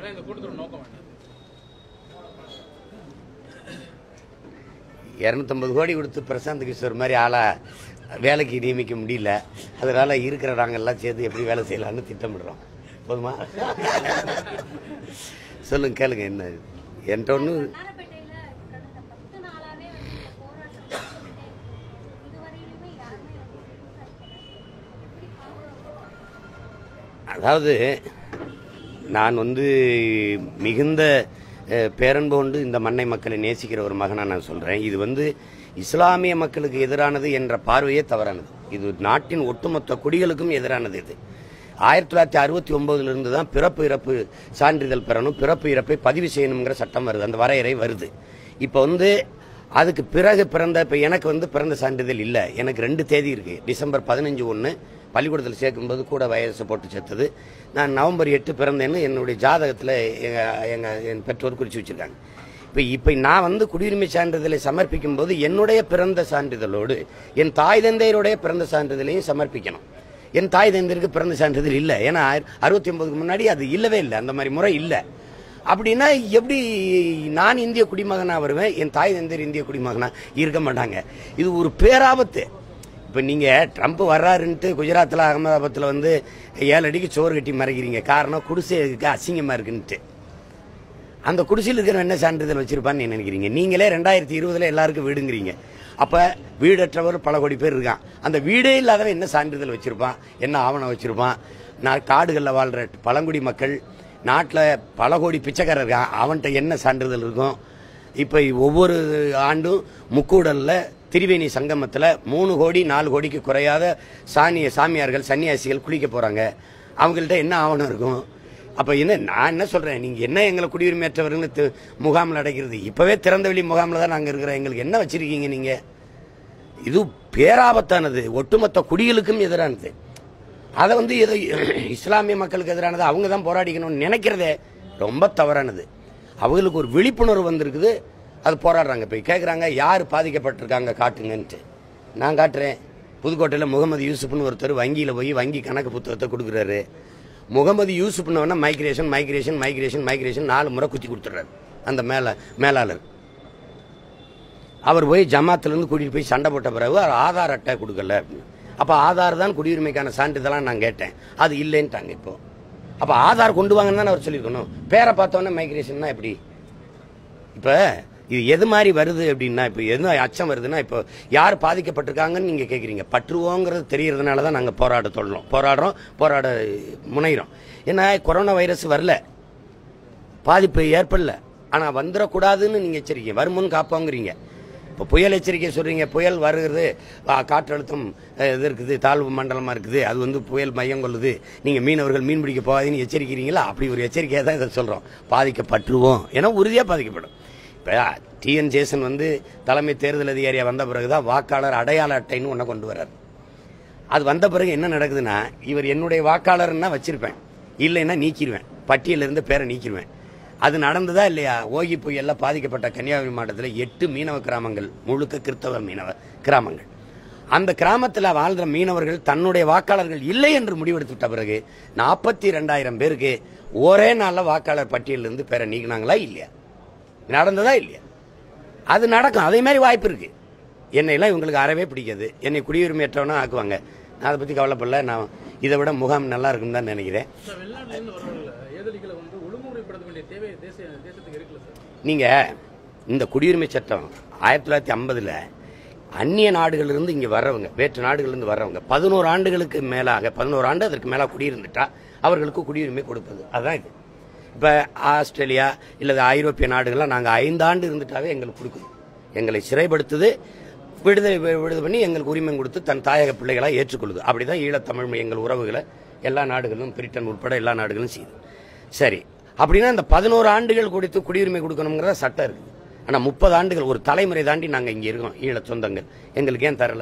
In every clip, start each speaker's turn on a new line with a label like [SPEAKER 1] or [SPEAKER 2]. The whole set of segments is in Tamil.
[SPEAKER 1] ஆனா இந்த கூட்டத்தோட நோக்கம் என்ன
[SPEAKER 2] இரநூத்தம்பது கோடி கொடுத்து பிரசாந்த் கிஷோர் மாதிரி ஆளை வேலைக்கு நியமிக்க முடியல அதனால இருக்கிற நாங்கெல்லாம் சேர்ந்து எப்படி வேலை செய்யலாம்னு திட்டமிடுறோம் போதுமா சொல்லுங்க கேளுங்க என்ன என்கிட்ட ஒன்று
[SPEAKER 3] நாரப்பேட்டையில கடந்த பத்து நாளாவே வந்து இந்த போராட்டம் நடந்துகிட்டே இருக்கு. இதுவரையிலுமே யாருமே வந்து விசாரிக்கல. எப்படி பாக்குறோம்?
[SPEAKER 2] அதாவது நான் வந்து மிகுந்த அஹ், பேரன்பு கொண்டு இந்த மண்ணை மக்களை நேசிக்கிற ஒரு மகனா நான் சொல்றேன் இது வந்து இஸ்லாமிய மக்களுக்கு எதிரானது என்ற பார்வையே தவறானது இது நாட்டின் ஒட்டுமொத்த குடிகளுக்கும் எதிரானது இது ஆயிரத்தி தொள்ளாயிரத்தி அறுபத்தி ஒன்பதுல இருந்து தான் பிறப்பு இறப்பு சான்றிதழ் பெறணும் பிறப்பு இறப்பை பதிவு செய்யணுங்கிற சட்டம் வருது அந்த வரையறை வருது இப்போ வந்து அதுக்கு பிறகு பிறந்த இப்போ எனக்கு வந்து பிறந்த சான்றிதழ் இல்லை எனக்கு ரெண்டு தேதி இருக்கு டிசம்பர் பதினஞ்சு ஒன்று பள்ளிக்கூடத்தில் சேர்க்கும்போது கூட வயசு போட்டு சேர்த்தது நான் நவம்பர் எட்டு பிறந்தேன்னு என்னுடைய ஜாதகத்தில் எங்கள் எங்கள் என் பெற்றோர் குறித்து வச்சுருக்காங்க இப்போ இப்போ நான் வந்து குடியுரிமை சான்றிதழை சமர்ப்பிக்கும் போது என்னுடைய பிறந்த சான்றிதழோடு என் தாய் தந்தையருடைய பிறந்த சான்றிதழையும் சமர்ப்பிக்கணும் என் தாய் தந்தையருக்கு பிறந்த சான்றிதழ் இல்லை ஏன்னா அறுபத்தி ஒன்பதுக்கு முன்னாடி அது இல்லவே இல்லை அந்த மாதிரி முறை இல்லை அப்படின்னா எப்படி நான் இந்திய குடிமகனா வருவேன் என் தாய் தந்தையர் இந்திய குடிமகனா இருக்க மாட்டாங்க இது ஒரு பேராபத்து இப்போ நீங்கள் ட்ரம்ப் வர்றாருன்ட்டு குஜராத்தில் அகமதாபாத்தில் வந்து ஏழு அடிக்கு சோறு கட்டி மறைக்கிறீங்க காரணம் குடிசைக்கு அசிங்கமாக இருக்குன்ட்டு அந்த குடிசையில் இருக்கிற என்ன சான்றிதழ் வச்சிருப்பான்னு நீ நினைக்கிறீங்க நீங்களே ரெண்டாயிரத்தி இருபதுல எல்லாருக்கும் வீடுங்கிறீங்க அப்ப வீடற்றவர் பல கோடி பேர் இருக்கான் அந்த வீடே இல்லாதவன் என்ன சான்றிதழ் வச்சிருப்பான் என்ன ஆவணம் வச்சிருப்பான் நான் காடுகளில் வாழ்ற பழங்குடி மக்கள் நாட்டில் பல கோடி பிச்சைக்காரர் இருக்கான் அவன்கிட்ட என்ன சான்றிதழ் இருக்கும் இப்போ ஒவ்வொரு ஆண்டும் முக்கூடல்ல திரிவேணி சங்கமத்தில் மூணு கோடி நாலு கோடிக்கு குறையாத சாணிய சாமியார்கள் சன்னியாசிகள் குளிக்க போறாங்க அவங்கள்ட்ட என்ன ஆவணம் இருக்கும் அப்ப என்ன நான் என்ன சொல்றேன் நீங்க என்ன எங்களை குடியுரிமையற்றவர்கள் தி- முகாமில் அடைக்கிறது இப்பவே திறந்தவெளி முகாமில் தான் நாங்க இருக்கிறோம் எங்களுக்கு என்ன வச்சிருக்கீங்க நீங்க இது பேராபத்தானது ஒட்டுமொத்த குடிகளுக்கும் எதிரானது அதை வந்து ஏதோ இஸ்லாமிய மக்களுக்கு எதிரானது அவங்க தான் போராடிக்கணும்னு நினைக்கிறதே ரொம்ப தவறானது அவங்களுக்கு ஒரு விழிப்புணர்வு வந்திருக்குது அது போராடுறாங்க இப்போ கேட்குறாங்க யார் பாதிக்கப்பட்டிருக்காங்க காட்டுங்கன்ட்டு நான் காட்டுறேன் புதுக்கோட்டையில் முகமது யூசுப்னு ஒருத்தர் வங்கியில் போய் வங்கி கணக்கு புத்தகத்தை கொடுக்குறாரு முகமது யூசுப்னு மைக்ரேஷன் மைக்ரேஷன் மைக்ரேஷன் மைக்ரேஷன் நாலு முறை குத்தி கொடுத்துட்றாரு அந்த மேல மேலாளர் அவர் போய் ஜமாத்திலேருந்து கூட்டிகிட்டு போய் சண்டை போட்ட பிறகு அவர் ஆதார் அட்டை கொடுக்கல அப்படின்னு அப்போ ஆதார் தான் குடியுரிமைக்கான சான்றிதழாக நான் கேட்டேன் அது இல்லைன்ட்டாங்க இப்போ அப்போ ஆதார் கொண்டு வாங்கன்னு தானே அவர் சொல்லியிருக்கணும் பேரை பார்த்தோன்னே மைக்ரேஷன்னா எப்படி இப்போ இது எது மாதிரி வருது அப்படின்னா இப்போ எது அச்சம் வருதுன்னா இப்போ யார் பாதிக்கப்பட்டிருக்காங்கன்னு நீங்கள் கேட்குறீங்க பற்றுவோங்கிறது தெரியறதுனால தான் நாங்கள் போராட தொடரும் போராடுறோம் போராட முனைகிறோம் ஏன்னா கொரோனா வைரஸ் வரல பாதிப்பு ஏற்படல ஆனால் வந்துடக்கூடாதுன்னு நீங்கள் எச்சரிக்கை வருமுன் காப்போங்கிறீங்க இப்போ புயல் எச்சரிக்கை சொல்றீங்க புயல் வருகிறது ஆ, காற்றழுத்தம் அஹ், இது இருக்குது தாழ்வு மண்டலமாக இருக்குது அது வந்து புயல் மையம் கொள்ளுது நீங்கள் மீனவர்கள் மீன் பிடிக்க போகாதீங்கன்னு எச்சரிக்கிறீங்களா அப்படி ஒரு எச்சரிக்கையாக தான் இதை சொல்கிறோம் பாதிக்கப்பட்டுருவோம் ஏன்னா உறுதியாக பாதிக்கப்படும் இப்போ டிஎன் ஜேசன் வந்து தலைமை தேர்தல் அதிகாரியாக வந்த பிறகு தான் வாக்காளர் அடையாள அட்டைன்னு ஒன்றை கொண்டு வர்றாரு அது வந்த பிறகு என்ன நடக்குதுன்னா இவர் என்னுடைய வாக்காளர்னா வச்சிருப்பேன் இல்லைன்னா நீக்கிடுவேன் பட்டியலிருந்து பேரை நீக்கிடுவேன் அது நடந்ததா இல்லையா ஓகி புயல்ல பாதிக்கப்பட்ட கன்னியாகுமரி மாவட்டத்தில் எட்டு மீனவ கிராமங்கள் முழுக்க கிறிஸ்தவ மீனவ கிராமங்கள் அந்த கிராமத்தில் வாழ்ற மீனவர்கள் தன்னுடைய வாக்காளர்கள் இல்லை என்று முடிவெடுத்துவிட்ட பிறகு நாற்பத்தி ரெண்டாயிரம் பேருக்கு ஒரே நாளில் வாக்காளர் பட்டியலிருந்து பேரை நீக்கினாங்களா இல்லையா நடந்ததா இல்லையா அது நடக்கும் அதே மாதிரி வாய்ப்பு இருக்கு என்னையெல்லாம் இவங்களுக்கு அறவே பிடிக்காது என்னை குடியுரிமையற்றவனா ஆக்குவாங்க நான் அதை பற்றி கவலைப்படல நான் இதை விட முகாம் நல்லா இருக்குன்னு தான் நினைக்கிறேன்
[SPEAKER 1] சார் வெளிநாட்டிலேருந்து வரவங்கள ஏதலிகளை வந்து ஒழுங்குமுறைப்படுத்த வேண்டிய தேவை தேச தேசத்துக்கு இருக்குல்ல சார்
[SPEAKER 2] நீங்கள் இந்த குடியுரிமை சட்டம் ஆயிரத்தி தொள்ளாயிரத்தி ஐம்பதில் அந்நிய நாடுகளிலிருந்து இங்கே வர்றவங்க வேற்று நாடுகளிலிருந்து வர்றவங்க பதினோரு ஆண்டுகளுக்கு மேலாக பதினோரு ஆண்டு அதற்கு மேலாக குடியிருந்துட்டா அவர்களுக்கு குடியுரிமை கொடுப்பது அதுதான் இது இப்போ ஆஸ்திரேலியா இல்லை ஐரோப்பிய நாடுகள்லாம் நாங்கள் ஐந்தாண்டு இருந்துட்டாவே எங்களுக்கு கொடுக்குது எங்களை சிறைப்படுத்துது விடுதலை வி- விடுதலை பண்ணி எங்களுக்கு உரிமை கொடுத்து தன் தாயக பிள்ளைகளாக ஏற்றுக்கொள்ளுது அப்படிதான் ஈழத்தமிழ் எங்கள் உறவுகளை எல்லா நாடுகளும் பிரிட்டன் உட்பட எல்லா நாடுகளும் செய்யுது சரி அப்படின்னா இந்த பதினோரு ஆண்டுகள் கொடுத்து குடியுரிமை கொடுக்கணுங்கிற சட்டம் இருக்குது ஆனால் முப்பது ஆண்டுகள் ஒரு தலைமுறை தாண்டி நாங்கள் இங்கே இருக்கோம் ஈழ சொந்தங்கள் எங்களுக்கு ஏன் தரல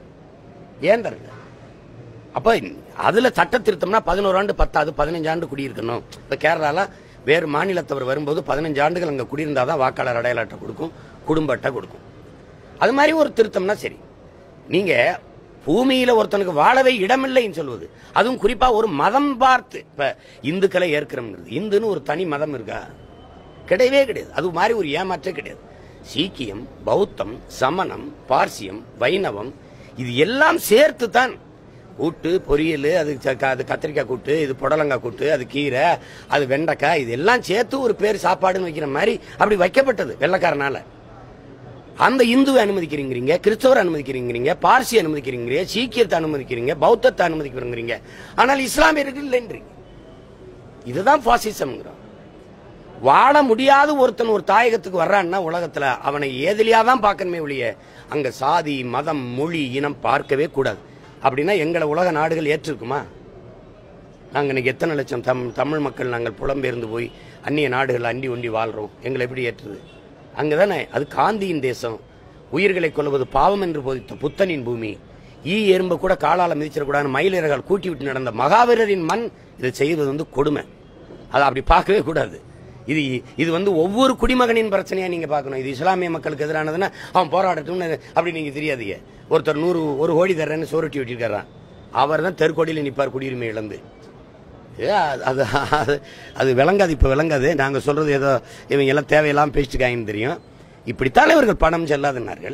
[SPEAKER 2] ஏன் தரல அப்போ அதில் சட்ட திருத்தம்னா பதினோரு ஆண்டு பத்தாது பதினஞ்சு ஆண்டு குடியிருக்கணும் இப்போ கேரளால வேறு மாநிலத்தவர் வரும்போது பதினஞ்சு ஆண்டுகள் அங்கே குடியிருந்தால் தான் வாக்காளர் அடையாள அட்டை கொடுக்கும் குடும்ப அட்டை கொடுக்கும் அது மாதிரி ஒரு திருத்தம்னா சரி நீங்கள் பூமியில ஒருத்தனுக்கு வாழவே இடமில்லைன்னு சொல்வது அதுவும் குறிப்பா ஒரு மதம் பார்த்து இப்ப இந்துக்களை ஏற்கிறோம்ங்கிறது இந்துன்னு ஒரு தனி மதம் இருக்கா கிடையவே கிடையாது அது மாதிரி ஒரு ஏமாற்றே கிடையாது சீக்கியம் பௌத்தம் சமணம் பார்சியம் வைணவம் இது எல்லாம் சேர்த்து தான் கூட்டு பொரியல் அது ச- அது கத்திரிக்காய் கூட்டு இது புடலங்காய் கூட்டு அது கீரை அது வெண்டைக்காய் இது எல்லாம் சேர்த்து ஒரு பேர் சாப்பாடுன்னு வைக்கிற மாதிரி அப்படி வைக்கப்பட்டது வெள்ளைக்காரனால அந்த இந்துவை அனுமதிக்கிறீங்க கிறிஸ்தவர் அனுமதிக்கிறீங்க பார்சி அனுமதிக்கிறீங்க சீக்கியத்தை அனுமதிக்கிறீங்க பௌத்தத்தை அனுமதிக்கிறீங்க ஆனால் இஸ்லாமியர்கள் இல்லைன்றீங்க இதுதான் பாசிசம்ங்கிறோம் வாழ முடியாத ஒருத்தன் ஒரு தாயகத்துக்கு வர்றான்னா உலகத்துல அவனை ஏதிலியா தான் பார்க்கணுமே ஒழிய அங்க சாதி மதம் மொழி இனம் பார்க்கவே கூடாது அப்படின்னா எங்களை உலக நாடுகள் ஏற்றிருக்குமா நாங்கள் இன்னைக்கு எத்தனை லட்சம் தம் தமிழ் மக்கள் நாங்கள் புலம்பெயர்ந்து போய் அந்நிய நாடுகள் அண்டி ஒண்டி வாழ்றோம் எங்களை எப்படி ஏற்றுது அங்கதானே அது காந்தியின் தேசம் உயிர்களை கொல்வது பாவம் என்று போதித்த புத்தனின் பூமி ஈ எறும்பு கூட காலால மிதிச்சிடக்கூடாது மயிலிறகால் கூட்டி விட்டு நடந்த மகாவீரரின் மண் இதை செய்வது வந்து கொடுமை அதை அப்படி பார்க்கவே கூடாது இது இது வந்து ஒவ்வொரு குடிமகனின் பிரச்சனையா நீங்க பார்க்கணும் இது இஸ்லாமிய மக்களுக்கு எதிரானதுன்னா அவன் போராடட்டும்னு அப்படி நீங்க தெரியாதீங்க ஒருத்தர் நூறு ஒரு கோடி தர்றேன்னு சோரட்டி விட்டிருக்காரான் அவர் தான் தெருக்கோடியில் நிற்பார் குடியுரிமை இழந்து ஏ, அது அது அது விளங்காது இப்போ விளங்காது நாங்கள் சொல்றது ஏதோ இவங்க எல்லாம் தேவையில்லாம பேசிட்டுக்காங்கன்னு தெரியும் இப்படித்தானே இவர்கள் பணம் செல்லாதுனார்கள்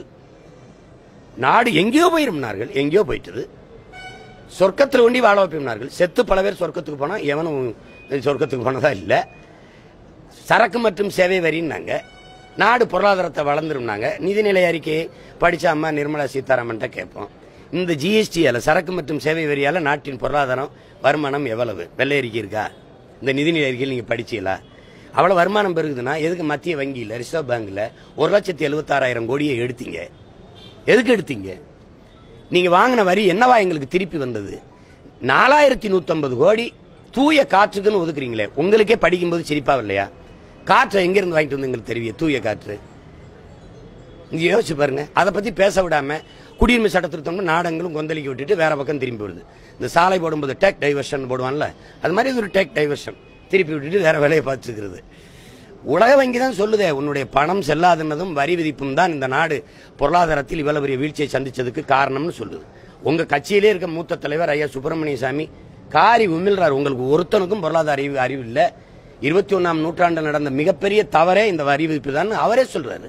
[SPEAKER 2] நாடு எங்கேயோ போயிருந்தார்கள் எங்கேயோ போயிட்டது சொர்க்கத்தில் ஒண்டி வாழ வைப்பினார்கள் செத்து பல பேர் சொர்க்கத்துக்கு போனா எவனும் சொர்க்கத்துக்கு போனதா இல்லை சரக்கு மற்றும் சேவை வரின்னாங்க நாடு பொருளாதாரத்தை வளர்ந்துருந்தாங்க நிதிநிலை அறிக்கையை படிச்ச அம்மா நிர்மலா சீதாராமன்ட்ட கேட்போம் இந்த ஜிஎஸ்டியால சரக்கு மற்றும் சேவை வரியால நாட்டின் பொருளாதாரம் வருமானம் எவ்வளவு வெள்ளை அறிக்கை இருக்கா இந்த நிதிநிலை அறிக்கையில் நீங்க படிச்சீங்களா அவ்வளவு வருமானம் பெருகுதுன்னா எதுக்கு மத்திய வங்கியில் ரிசர்வ் பேங்க்ல ஒரு லட்சத்தி எழுபத்தாறாயிரம் கோடியை எடுத்தீங்க எதுக்கு எடுத்தீங்க நீங்க வாங்கின வரி என்னவா எங்களுக்கு திருப்பி வந்தது நாலாயிரத்தி நூத்தம்பது கோடி தூய காற்றுக்குன்னு ஒதுக்குறீங்களே உங்களுக்கே படிக்கும்போது சிரிப்பா இல்லையா காற்றை எங்க இருந்து வாங்கிட்டு வந்து எங்களுக்கு தெரியும் தூய காற்று இங்க யோசிச்சு பாருங்க அதை பத்தி பேச விடாம குடியுரிமை சட்ட திருத்தம்னு நாடங்களும் கொந்தளிக்க விட்டுட்டு வேற பக்கம் திரும்பி வருது இந்த சாலை போடும்போது டேக் டைவர்ஷன் போடுவான்ல அது மாதிரி இது ஒரு டேக் டைவர்ஷன் திருப்பி விட்டுட்டு வேற வேலையை பார்த்துக்கிறது உலக வங்கி தான் சொல்லுதே உன்னுடைய பணம் செல்லாதுன்னதும் வரி விதிப்பும் தான் இந்த நாடு பொருளாதாரத்தில் இவ்வளவு பெரிய வீழ்ச்சியை சந்திச்சதுக்கு காரணம்னு சொல்லுது உங்க கட்சியிலே இருக்க மூத்த தலைவர் ஐயா சுப்பிரமணிய சாமி காரி உமிழ்றார் உங்களுக்கு ஒருத்தனுக்கும் பொருளாதார அறிவு அறிவு இல்ல இருபத்தி ஒன்னாம் நூற்றாண்டில் நடந்த மிகப்பெரிய தவறே இந்த வரி விதிப்பு தான் அவரே சொல்றாரு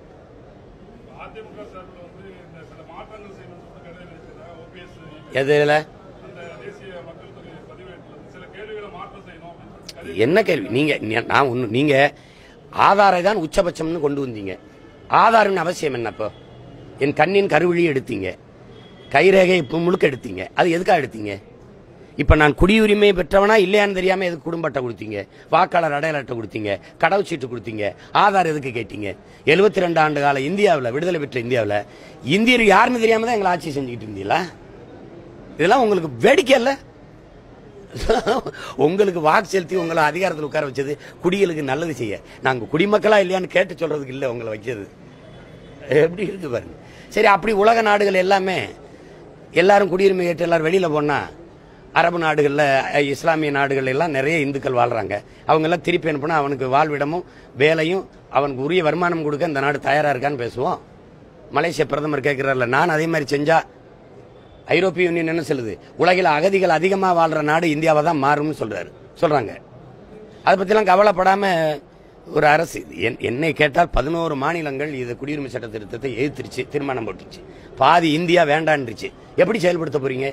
[SPEAKER 4] அதிமுக சார்பில் வந்து இந்த சில மாற்றங்கள் செய்யணும்னு சொல்லிட்டு கடிதம் எழுதியிருக்காங்க ஓபிஎஸ்
[SPEAKER 2] எதுல
[SPEAKER 4] அந்த தேசிய மக்கள் தொகை பதிவேட்டில் வந்து சில கேள்விகளை மாற்றம் செய்யணும் அப்படின்னு சொல்லிட்டு கடிதம்
[SPEAKER 2] என்ன கேள்வி நீங்க நீ- நான் ஒண்ணு நீங்க ஆதாரை தான் உச்சபட்சம்னு கொண்டு வந்தீங்க ஆதாரின் அவசியம் என்ன இப்போ என் கண்ணின் கருவிழி எடுத்தீங்க கைரேகை இப்போ முழுக்க எடுத்தீங்க அது எதுக்காக எடுத்தீங்க இப்ப நான் குடியுரிமை பெற்றவனா இல்லையான்னு தெரியாம எதுக்கு குடும்ப அட்டை கொடுத்தீங்க வாக்காளர் அடையாள அட்டை கொடுத்தீங்க கடவுச்சீட்டு கொடுத்தீங்க ஆதார் எதுக்கு கேட்டீங்க எழுபத்தி ரெண்டு ஆண்டு கால இந்தியாவில் விடுதலை பெற்ற இந்தியாவில் இந்தியர் யாருன்னு தெரியாம தான் எங்களை ஆட்சி செஞ்சுக்கிட்டு இருந்தீங்களா இதெல்லாம் உங்களுக்கு வேடிக்கை இல்லை உங்களுக்கு வாக்கு செலுத்தி உங்களை அதிகாரத்தில் உட்கார வச்சது குடிகளுக்கு நல்லது செய்ய நாங்க குடிமக்களா இல்லையான்னு கேட்டு சொல்றதுக்கு இல்லை உங்களை வச்சது எப்படி இருக்கு பாருங்க சரி அப்படி உலக நாடுகள் எல்லாமே எல்லாரும் குடியுரிமை கேட்டு எல்லாரும் வெளியில போனா அரபு நாடுகள்ல அஹ், இஸ்லாமிய நாடுகள் எல்லாம் நிறைய இந்துக்கள் வாழ்றாங்க அவங்க எல்லாம் திருப்பி அனுப்புனா அவனுக்கு வாழ்விடமும் வேலையும் அவனுக்கு உரிய வருமானம் கொடுக்க இந்த நாடு தயாரா இருக்கான்னு பேசுவோம் மலேசிய பிரதமர் கேட்கிறார்ல நான் அதே மாதிரி செஞ்சா ஐரோப்பிய யூனியன் என்ன சொல்லுது உலகில் அகதிகள் அதிகமாக வாழ்ற நாடு இந்தியாவை தான் மாறும்னு சொல்றாரு சொல்றாங்க அதை பற்றிலாம் கவலைப்படாம ஒரு அரசு என்- என்னை கேட்டால் பதினோரு மாநிலங்கள் இது குடியுரிமை சட்ட திருத்தத்தை எதிர்த்துருச்சு தீர்மானம் போட்டுருச்சு பாதி இந்தியா வேண்டான்றுச்சு எப்படி செயல்படுத்த போறீங்க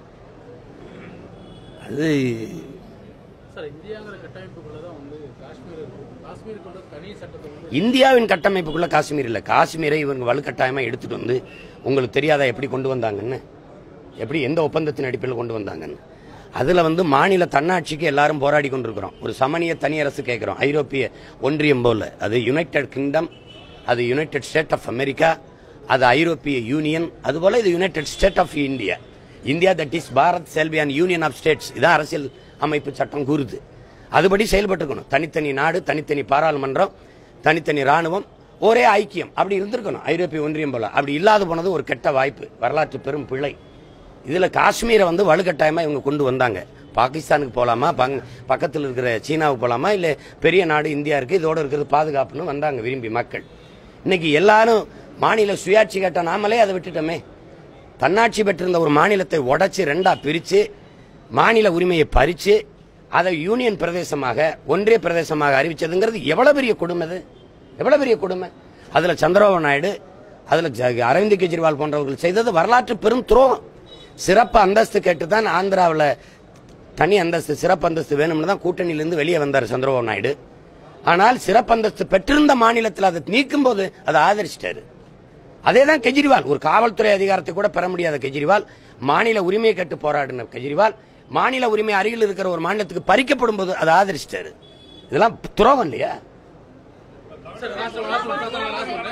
[SPEAKER 2] அது
[SPEAKER 1] சார் இந்தியாங்கிற கட்டமைப்புக்குள்ள தான் வந்து காஷ்மீர் இருக்கும் காஷ்மீருக்கு உள்ள தனி சட்டத்தை வந்து
[SPEAKER 2] இந்தியாவின் கட்டமைப்புக்குள்ள காஷ்மீர் இல்லை காஷ்மீரை இவங்க வலுக்கட்டாயமா எடுத்துட்டு வந்து உங்களுக்கு தெரியாதா எப்படி கொண்டு வந்தாங்கன்னு எப்படி எந்த ஒப்பந்தத்தின் அடிப்படையில் கொண்டு வந்தாங்கன்னு அதுல வந்து மாநில தன்னாட்சிக்கு எல்லாரும் போராடி கொண்டிருக்கிறோம் ஒரு சமணிய தனி அரசு கேட்கிறோம் ஐரோப்பிய ஒன்றியம் போல அது யுனைடெட் கிங்டம் அது யுனைடெட் ஸ்டேட் ஆஃப் அமெரிக்கா அது ஐரோப்பிய யூனியன் அதுபோல இது United State of India India that is Bharat செல்வியான் யூனியன் ஆஃப் ஸ்டேட்ஸ் இதான் அரசியல் அமைப்பு சட்டம் கூறுது அதுபடி செயல்பட்டுக்கணும் தனித்தனி நாடு தனித்தனி பாராளுமன்றம் தனித்தனி ராணுவம் ஒரே ஐக்கியம் அப்படி இருந்திருக்கணும் ஐரோப்பிய ஒன்றியம் போல அப்படி இல்லாத போனது ஒரு கெட்ட வாய்ப்பு வரலாற்று பெரும் பிழை இதுல காஷ்மீரை வந்து வலுக்கட்டாயமா இவங்க கொண்டு வந்தாங்க பாகிஸ்தானுக்கு போலாமா பங்- பக்கத்தில் இருக்கிற சீனாவுக்கு போலாமா இல்ல பெரிய நாடு இந்தியா இருக்கு இதோட இருக்கிறது பாதுகாப்புன்னு வந்தாங்க விரும்பி மக்கள் இன்னைக்கு எல்லாரும் மாநில சுயாட்சி கேட்ட நாமளே அதை விட்டுட்டோமே தன்னாட்சி பெற்றிருந்த ஒரு மாநிலத்தை உடைச்சு ரெண்டா பிரிச்சு மாநில உரிமையை பறிச்சு அதை யூனியன் பிரதேசமாக ஒன்றிய பிரதேசமாக அறிவிச்சதுங்கிறது எவ்வளவு பெரிய கொடுமை அது எவ்வளவு பெரிய கொடுமை அதுல சந்திரபாபு நாயுடு அதுல ஜ- அரவிந்த் கெஜ்ரிவால் போன்றவர்கள் செய்தது வரலாற்று பெரும் துரோகம் சிறப்பு அந்தஸ்து கேட்டு தான் ஆந்திராவில் தனி அந்தஸ்து சிறப்பு அந்தஸ்து வேணும்னு தான் கூட்டணியிலிருந்து வெளியே வந்தார் சந்திரபாபு நாயுடு ஆனால் சிறப்பு அந்தஸ்து பெற்றிருந்த மாநிலத்தில் அதை நீக்கும் போது அதை ஆதரிச்சிட்டாரு அதே தான் கெஜ்ரிவால் ஒரு காவல்துறை அதிகாரத்தை கூட பெற முடியாத கெஜ்ரிவால் மாநில உரிமையை கேட்டு போராடின கெஜ்ரிவால் மாநில உரிமை அருகில் இருக்கிற ஒரு மாநிலத்துக்கு பறிக்கப்படும் போது அதை ஆதரிச்சிட்டாரு இதெல்லாம் துரோகம் இல்லையா
[SPEAKER 1] sir last one, last one, last one, last one.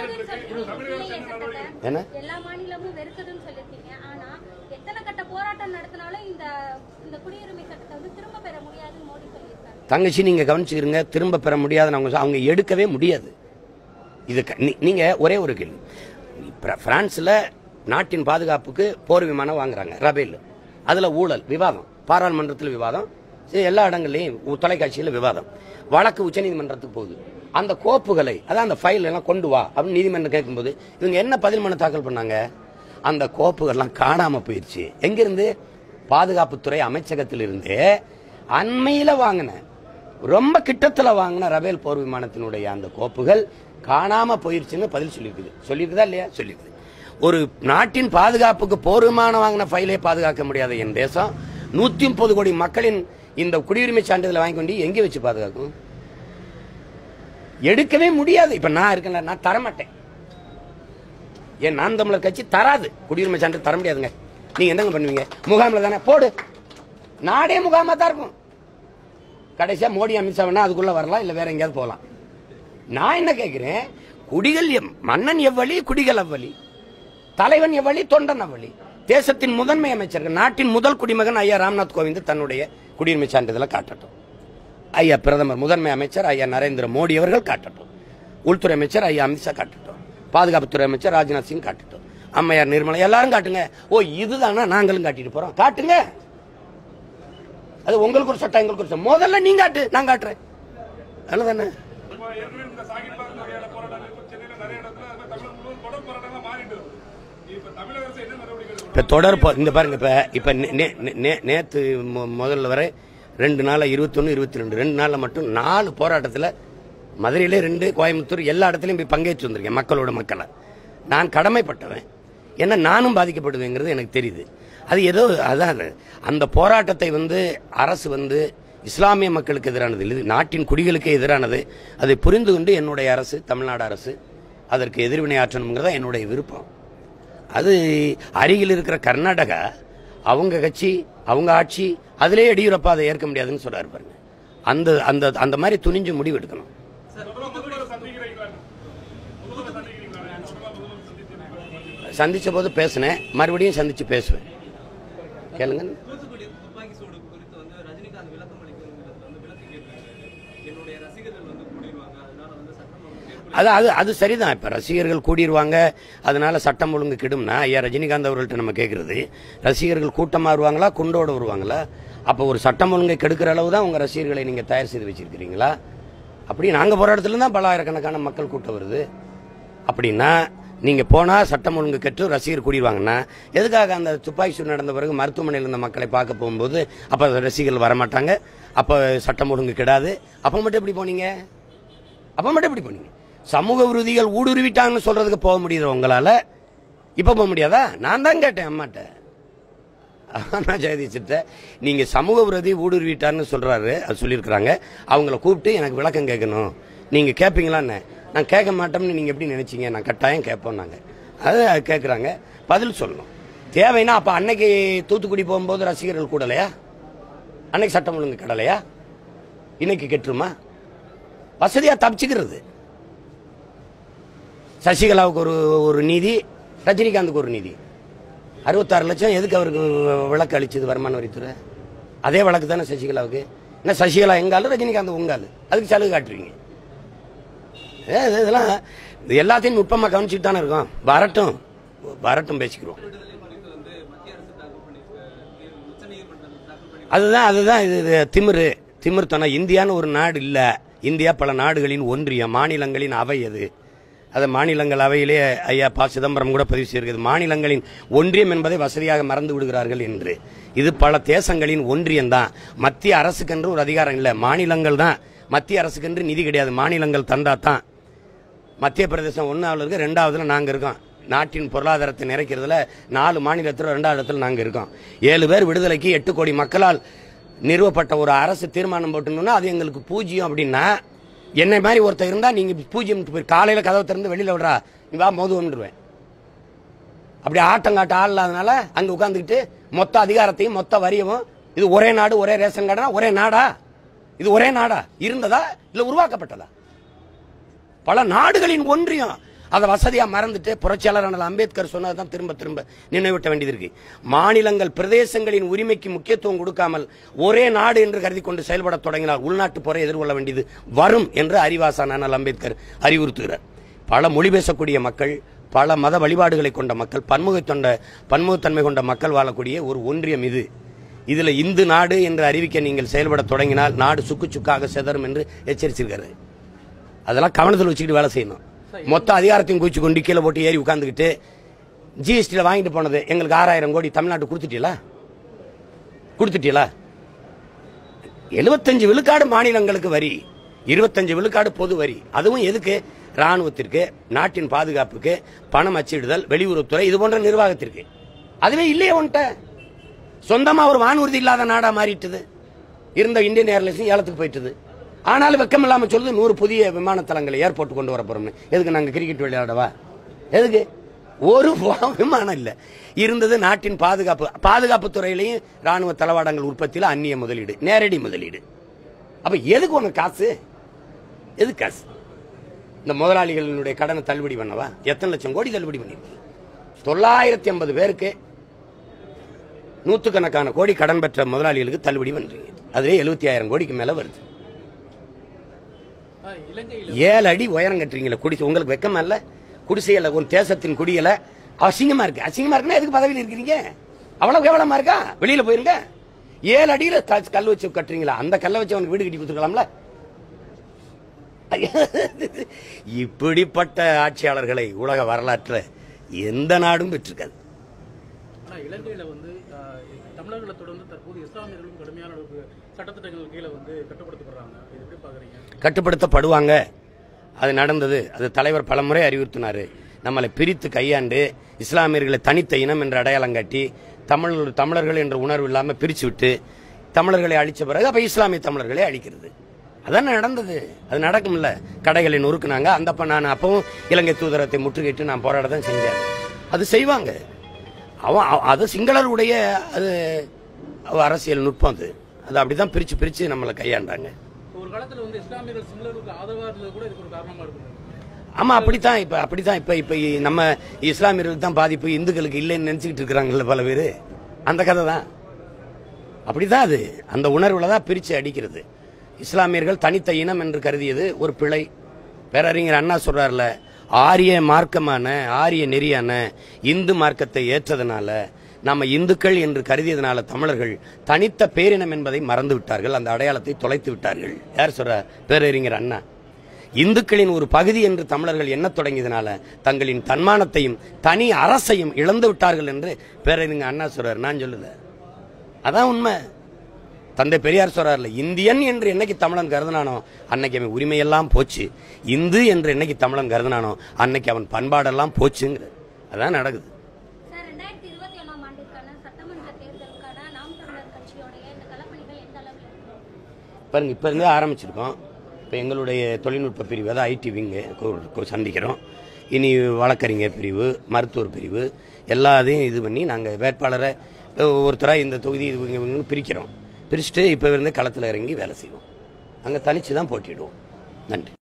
[SPEAKER 2] என்ன
[SPEAKER 3] எல்லா மாநிலமும் வெறுக்குதுன்னு சொல்லிருக்கீங்க ஆனா எத்தனை கட்ட போராட்டம் நடத்தினாலும் இந்த இந்த குடியுரிமை சட்டத்தை வந்து திரும்ப பெற முடியாதுன்னு மோடி சொல்லியிருக்காரு
[SPEAKER 2] தங்கச்சி நீங்க கவனிச்சுக்கிறீங்க திரும்ப பெற முடியாதுன்னு அவங்க சொ- அவங்க எடுக்கவே முடியாது இது க- நீ- நீங்க ஒரே ஒரு கேள்வி பிர- பிரான்ஸ்ல நாட்டின் பாதுகாப்புக்கு போர் விமானம் வாங்குறாங்க ரபேல் அதுல ஊழல் விவாதம் பாராளுமன்றத்தில் விவாதம் சரி, எல்லா இடங்கள்லயும் உ- தொலைக்காட்சியில விவாதம் வழக்கு உச்சநீதிமன்றத்துக்கு போகுது அந்த கோப்புகளை அதான் அந்த ஃபைல் எல்லாம் கொண்டு வா அப்படின்னு நீதிமன்றம் கேட்கும்போது இவங்க என்ன பதில் மனு தாக்கல் பண்ணாங்க அந்த கோப்புகள்லாம் காணாம போயிருச்சு எங்கிருந்து பாதுகாப்புத்துறை அமைச்சகத்திலிருந்து அண்மையில வாங்கின ரொம்ப கிட்டத்துல வாங்கின ரபேல் போர் விமானத்தினுடைய அந்த கோப்புகள் காணாம போயிருச்சுன்னு பதில் சொல்லியிருக்குது சொல்லியிருக்குதா இல்லையா சொல்லியிருக்குது ஒரு நாட்டின் பாதுகாப்புக்கு போர் விமானம் வாங்கின ஃபைலே பாதுகாக்க முடியாத என் தேசம் நூத்தி முப்பது கோடி மக்களின் இந்த குடியுரிமை சான்றிதழை வாங்கி கொண்டு எங்கே வச்சு பாதுகாக்கும் எடுக்கவே முடியாது இப்ப நான் இருக்கேன்ல நான் தரமாட்டேன் ஏன் நான் தமிழர் கட்சி தராது குடியுரிமை சான்று தர முடியாதுங்க நீங்க என்னங்க பண்ணுவீங்க முகாமில் தானே போடு நாடே முகாமா தான் இருக்கும் கடைசியா மோடி அமித்ஷா வேணா அதுக்குள்ள வரலாம் இல்ல வேற எங்கேயாவது போகலாம் நான் என்ன கேட்கிறேன் குடிகள் எம்- மன்னன் எவ்வளி குடிகள் அவ்வளி தலைவன் எவ்வளி தொண்டன் அவ்வளி தேசத்தின் முதன்மை அமைச்சர்கள் நாட்டின் முதல் குடிமகன் ஐயா ராம்நாத் கோவிந்த் தன்னுடைய குடியுரிமை சான்றிதழை காட்டட்டும் ஐயா பிரதமர் முதன்மை அமைச்சர் ஐயா நரேந்திர மோடி அவர்கள் காட்டட்டும் உள்துறை அமைச்சர் ஐயா அமித்ஷா காட்டட்டும் பாதுகாப்புத்துறை அமைச்சர் ராஜ்நாத் சிங் காட்டட்டும் அம்மையார் நிர்மலா எல்லாரும் காட்டுங்க ஓ இதுதானா நாங்களும் காட்டிட்டு போறோம் காட்டுங்க அது உங்களுக்கு ஒரு சட்டம் எங்களுக்கு ஒரு சட்டம் முதல்ல நீங்க காட்டு நான் காட்டுறேன் அதுதானே
[SPEAKER 4] இப்போ ஏற்கனவே இந்த சாகித் பாக் வகையான போராட்டங்கள் இப்போ சென்னையில நிறைய இடத்துல அது மாதிரி தமிழகம் முழுவதும் தொடர் போராட்டங்களா மாறிட்டு வருது இப்ப தமிழக அரசு என்ன நடவடிக்கை எடுக்கணும்?
[SPEAKER 2] இப்ப தொடர் போ- இந்த பாருங்க இப்ப இப்ப நே- நே- நே- நேத்து மு- முதல்ல வரை ரெண்டு நாள் இருபத்தொன்னு இருபத்தி ரெண்டு ரெண்டு நாள்ல மட்டும் நாலு போராட்டத்துல மதுரையிலே ரெண்டு கோயம்புத்தூர் எல்லா இடத்துலயும் போய் பங்கேற்று வந்திருக்கேன் மக்களோட மக்களை நான் கடமைப்பட்டவன் ஏன்னா நானும் பாதிக்கப்படுவேங்கிறது எனக்கு தெரியுது அது ஏதோ அதான் அந்த போராட்டத்தை வந்து அரசு வந்து இஸ்லாமிய மக்களுக்கு எதிரானது இல்லை இது நாட்டின் குடிகளுக்கு எதிரானது அதை புரிந்து கொண்டு என்னுடைய அரசு தமிழ்நாடு அரசு அதற்கு எதிர்வினை ஆற்றணுங்கிறதா என்னுடைய விருப்பம் அது அருகில் இருக்கிற கர்நாடகா அவங்க கட்சி அவங்க ஆட்சி அதிலே எடியூரப்பா அதை ஏற்க முடியாதுன்னு சொல்றாரு பாருங்க அந்த அந்த அந்த மாதிரி துணிஞ்சு முடிவு எடுக்கணும்
[SPEAKER 4] முதல்வர் முதல்வர் சந்திக்கிறீங்களா முதல்வர் சந்திக்கிறீங்களா முதல்வர் முதல்வர் சந்திக்கிறீங்களா
[SPEAKER 2] சந்திச்ச போது பேசினேன் மறுபடியும் சந்திச்சு பேசுவேன் கேளுங்க
[SPEAKER 5] தூத்துக்குடி துப்பாக்கி சூடு குறித்து வந்து ரஜினிகாந்த் விளக்கம் அளிக்கணுங்கிறது வந்து விளக்கு கேட்டிருக்காரு என்னுடைய ரசிகர்கள் வந்து கூடிடுவாங்க அதனால வந்து சட்டம் ஒழுங்கு ஏற்படுத்த
[SPEAKER 2] அது அது அது சரிதான் இப்ப ரசிகர்கள் கூடிடுவாங்க அதனால சட்டம் ஒழுங்கு கெடும்னா ஐயா ரஜினிகாந்த் அவர்கள்ட்ட நம்ம கேட்கறது ரசிகர்கள் கூட்டமா வருவாங்களா குண்டோட வருவாங்களா அப்போ ஒரு சட்டம் ஒழுங்கை கெடுக்கிற அளவு தான் உங்க ரசிகர்களை நீங்க தயார் செய்து வச்சிருக்கிறீங்களா அப்படி நாங்க போற இடத்துல தான் பல ஆயிரக்கணக்கான மக்கள் கூட்டம் வருது அப்படின்னா நீங்க போனா சட்டம் ஒழுங்கு கெட்டு ரசிகர் கூடிடுவாங்கன்னா எதுக்காக அந்த துப்பாக்கி சூடு நடந்த பிறகு மருத்துவமனையில் இருந்த மக்களை பார்க்க போகும்போது அப்ப ரசிகர்கள் வரமாட்டாங்க அப்ப சட்டம் ஒழுங்கு கெடாது அப்ப மட்டும் எப்படி போனீங்க அப்ப மட்டும் எப்படி பண்ணீங்க சமூக விரோதிகள் ஊடுருவிட்டாங்கன்னு சொல்றதுக்கு போக முடியுது உங்களால இப்ப போக முடியாதா நான் தான் கேட்டேன் அம்மாட்ட நான் ஜெகதீச்சிட்ட நீங்க சமூக விரோதி ஊடுருவிட்டான்னு சொல்றாரு அது சொல்லியிருக்கிறாங்க அவங்கள கூப்பிட்டு எனக்கு விளக்கம் கேட்கணும் நீங்க கேட்பீங்களான்னு நான் கேட்க மாட்டோம்னு நீங்க எப்படி நினைச்சீங்க நான் கட்டாயம் கேட்போம் நாங்க அது கேட்குறாங்க பதில் சொல்லணும் தேவைன்னா அப்ப அன்னைக்கு தூத்துக்குடி போகும்போது ரசிகர்கள் கூடலையா அன்னைக்கு சட்டம் ஒழுங்கு கடலையா இன்னைக்கு கெட்டுருமா வசதியா தப்பிச்சுக்கிறது சசிகலாவுக்கு ஒரு ஒரு நீதி ரஜினிகாந்துக்கு ஒரு நீதி அறுபத்தாறு லட்சம் எதுக்கு அவருக்கு விளக்கு அளிச்சது வருமான வரித்துறை அதே வழக்கு தானே சசிகலாவுக்கு என்ன சசிகலா எங்காலு ரஜினிகாந்த் உங்காலு அதுக்கு சலுகை காட்டுறீங்க ஏ, இது- இதெல்லாம் இது எல்லாத்தையும் நுட்பமா கவனிச்சுட்டு தானே இருக்கோம் வரட்டும் வரட்டும் பேசிக்கிறோம்
[SPEAKER 5] விடுதலை குறித்து வந்து மத்திய அரசு தாக்கல் பண்ணியிருக்க உச்ச நீதிமன்றம் தாக்கல் பண்ணி
[SPEAKER 2] அதுதான் அதுதான் இது இது திமிரு திமிர்த்தனம் இந்தியான்னு ஒரு நாடு இல்ல இந்தியா பல நாடுகளின் ஒன்றியம் மாநிலங்களின் அவை அது அதை மாநிலங்களவையிலே ஐயா ப சிதம்பரம் கூட பதிவு செய்திருக்கிறது மாநிலங்களின் ஒன்றியம் என்பதை வசதியாக மறந்து விடுகிறார்கள் என்று இது பல தேசங்களின் ஒன்றியம் தான் மத்திய அரசுக்கென்று ஒரு அதிகாரம் இல்லை மாநிலங்கள் தான் மத்திய அரசுக்கென்று நிதி கிடையாது மாநிலங்கள் தந்தா தான் மத்திய பிரதேசம் ஒன்றாவில் இருக்கு ரெண்டாவதுல நாங்கள் இருக்கோம் நாட்டின் பொருளாதாரத்தை நிறைக்கிறதுல நாலு மாநிலத்தில் ரெண்டாவது இடத்துல நாங்கள் இருக்கோம் ஏழு பேர் விடுதலைக்கு எட்டு கோடி மக்களால் நிறுவப்பட்ட ஒரு அரசு தீர்மானம் போட்டுனோம்னா அது எங்களுக்கு பூஜ்ஜியம் அப்படின்னா என்னை மாதிரி ஒருத்தர் இருந்தால் நீங்கள் பூஜ்ஜியம் காலையில் கதவை திறந்து வெளியில் விடுறா நீ வா மோதுவன்றுவேன் அப்படி ஆட்டங்காட்ட ஆள் இல்லாதனால அங்கே உட்காந்துக்கிட்டு மொத்த அதிகாரத்தையும் மொத்த வரியவும் இது ஒரே நாடு ஒரே ரேஷன் கார்டா ஒரே நாடா இது ஒரே நாடா இருந்ததா இல்லை உருவாக்கப்பட்டதா பல நாடுகளின் ஒன்றியம் அதை வசதியா மறந்துட்டு புரட்சியாளர் அண்ணல் அம்பேத்கர் சொன்னதான் திரும்ப திரும்ப நினைவூட்ட வேண்டியது இருக்கு மாநிலங்கள் பிரதேசங்களின் உரிமைக்கு முக்கியத்துவம் கொடுக்காமல் ஒரே நாடு என்று கருதி கொண்டு செயல்பட தொடங்கினால் உள்நாட்டு போரை எதிர்கொள்ள வேண்டியது வரும் என்று அறிவாசான் அண்ணல் அம்பேத்கர் அறிவுறுத்துகிறார் பல மொழி பேசக்கூடிய மக்கள் பல மத வழிபாடுகளை கொண்ட மக்கள் பன்முக தொண்ட பன்முகத்தன்மை கொண்ட மக்கள் வாழக்கூடிய ஒரு ஒன்றியம் இது இதுல இந்து நாடு என்று அறிவிக்க நீங்கள் செயல்பட தொடங்கினால் நாடு சுக்கு சுக்காக செதறும் என்று எச்சரிச்சிருக்காரு அதெல்லாம் கவனத்தில் வச்சுக்கிட்டு வேலை செய்யணும் மொத்த அதிகாரத்தையும் குவிச்சு கொண்டு கீழே போட்டு ஏறி உட்காந்துக்கிட்டு ஜிஎஸ்டியில் வாங்கிட்டு போனது எங்களுக்கு ஆறாயிரம் கோடி தமிழ்நாட்டு கொடுத்துட்டீங்களா கொடுத்துட்டீங்களா எழுபத்தஞ்சு விழுக்காடு மாநிலங்களுக்கு வரி இருபத்தஞ்சு விழுக்காடு பொது வரி அதுவும் எதுக்கு ராணுவத்திற்கு நாட்டின் பாதுகாப்புக்கு பணம் அச்சிடுதல் வெளியுறவுத்துறை இது போன்ற நிர்வாகத்திற்கு அதுவே இல்லையே உன்ட்ட சொந்தமா ஒரு வானூர்தி இல்லாத நாடா மாறிட்டுது இருந்த இந்தியன் ஏர்லைன்ஸ் ஏலத்துக்கு போயிட்டுது ஆனாலும் வெக்கம் இல்லாம சொல்லுது நூறு புதிய விமான தளங்களை ஏர்போர்ட் கொண்டு வர போறோம்னு எதுக்கு நாங்க கிரிக்கெட் விளையாடவா எதுக்கு ஒரு வா- விமானம் இல்ல இருந்தது நாட்டின் பாதுகாப்பு பாதுகாப்பு துறையிலையும் ராணுவ தளவாடங்கள் உற்பத்தியில் அந்நிய முதலீடு நேரடி முதலீடு அப்ப எதுக்கு உனக்கு காசு எது காசு இந்த முதலாளிகளினுடைய கடனை தள்ளுபடி பண்ணவா எத்தனை லட்சம் கோடி தள்ளுபடி பண்ணிருக்கு தொள்ளாயிரத்தி ஐம்பது பேருக்கு நூற்றுக்கணக்கான கோடி கடன் பெற்ற முதலாளிகளுக்கு தள்ளுபடி பண்றீங்க அதுவே எழுபத்தி ஆயிரம் கோடிக்கு மேல வருது
[SPEAKER 1] ஆ, இலங்கையில
[SPEAKER 2] ஏழு அடி உயரம் கட்டுறீங்களே குடிசை உங்களுக்கு வெக்கமா இல்ல குடிசையில ஒரு தேசத்தின் குடியில அசிங்கமா இருக்கு அசிங்கமா இருக்குன்னா எதுக்கு பதவியில் இருக்கிறீங்க அவ்வளவு கேவலமா இருக்கா வெளியில போயிருங்க ஏழு அடியில க- கல் வச்சு கட்டுறீங்களா அந்த கல்லை வச்சு அவனுக்கு வீடு கட்டி கொடுத்துருக்கலாம்ல இப்படிப்பட்ட ஆட்சியாளர்களை உலக வரலாற்றுல எந்த நாடும் பெற்றிருக்காது
[SPEAKER 1] ஆனா இலங்கையில வந்து ஆ, தமிழர்களை தொடர்ந்து தற்போது இஸ்லாமியர்களும் கடுமையான அளவுக்கு சட்டத்திட்டங்கள் கீழே வந்து கட்டுப்படுத்தப்படுறாங்க இது எப்படி பாக்குறீங்க
[SPEAKER 2] கட்டுப்படுத்தப்படுவாங்க அது நடந்தது அது தலைவர் பலமுறை அறிவுறுத்தினாரு நம்மளை பிரித்து கையாண்டு இஸ்லாமியர்களை தனித்த இனம் என்ற அடையாளம் காட்டி தமிழ் தமிழர்கள் என்ற உணர்வு இல்லாம பிரிச்சு விட்டு தமிழர்களை அழிச்ச பிறகு அப்ப இஸ்லாமிய தமிழர்களை அழிக்கிறது அதான் நடந்தது அது நடக்கும்ல கடைகளை நொறுக்குனாங்க அந்த அப்ப நான் அப்பவும் இலங்கை தூதரத்தை முற்றுகையிட்டு நான் போராட தான் செஞ்சேன் அது செய்வாங்க அவன் அவ- அது சிங்களருடைய அது அவ அரசியல் நுட்பம் அது அது அப்படிதான் பிரிச்சு பிரிச்சு நம்மளை கையாண்டாங்க
[SPEAKER 1] ஒரு காலத்துல வந்து இஸ்லாமியர்கள் சிங்களருக்கு ஆதரவா இருந்தது கூட இதுக்கு ஒரு காரணமா இருக்கும்
[SPEAKER 2] ஆமா அப்படித்தான் இப்ப அப்படித்தான் இப்ப இப்ப நம்ம இஸ்லாமியர்களுக்கு தான் பாதிப்பு இந்துக்களுக்கு இல்லைன்னு நினைச்சுக்கிட்டு இருக்கிறாங்கல்ல பல பேரு அந்த கதை தான் அப்படிதான் அது அந்த உணர்வுல தான் பிரிச்சு அடிக்கிறது இஸ்லாமியர்கள் தனித்த இனம் என்று கருதியது ஒரு பிழை பேரறிஞர் அண்ணா சொல்றாருல ஆரிய மார்க்கமான ஆரிய நெறியான இந்து மார்க்கத்தை ஏற்றதனால நம்ம இந்துக்கள் என்று கருதியதனால தமிழர்கள் தனித்த பேரினம் என்பதை மறந்து விட்டார்கள் அந்த அடையாளத்தை தொலைத்து விட்டார்கள் யார் சொல்ற பேரறிஞர் அண்ணா இந்துக்களின் ஒரு பகுதி என்று தமிழர்கள் எண்ணத் தொடங்கியதனால தங்களின் தன்மானத்தையும் தனி அரசையும் இழந்து விட்டார்கள் என்று பேரறிஞர் அண்ணா சொல்றார் நான் சொல்லல அதான் உண்மை தந்தை பெரியார் சொல்றாருல இந்தியன் என்று என்னைக்கு தமிழன் கருதினானோ அன்னைக்கு அவன் உரிமையெல்லாம் போச்சு இந்து என்று என்னைக்கு தமிழன் கருதினானோ அன்னைக்கு அவன் பண்பாடெல்லாம் போச்சுங்கிறது அதான் நடக்குது
[SPEAKER 3] சார் ரெண்டாயிரத்தி இருபத்தி ஒன்றாம் ஆண்டிற்கான சட்டமன்ற தேர்தலுக்கான நாம் தமிழர் கட்சியோடைய இந்த களப்பணிகள் எந்த அளவில் இருக்கு
[SPEAKER 2] பாருங்க இப்போ இருந்து ஆரம்பிச்சிருக்கோம் இப்போ எங்களுடைய தொழில்நுட்ப பிரிவு அதாவது ஐடி விங்கு சந்திக்கிறோம் இனி வழக்கறிஞர் பிரிவு மருத்துவர் பிரிவு எல்லாத்தையும் இது பண்ணி நாங்கள் வேட்பாளரை ஒருத்தராக இந்த தொகுதி இது இவங்க இவங்கன்னு பிரிக்கிறோம் பிரிச்சுட்டு இப்போ இருந்து களத்தில் இறங்கி வேலை செய்வோம் அங்கே தனிச்சு தான் போட்டிடுவோம் நன்றி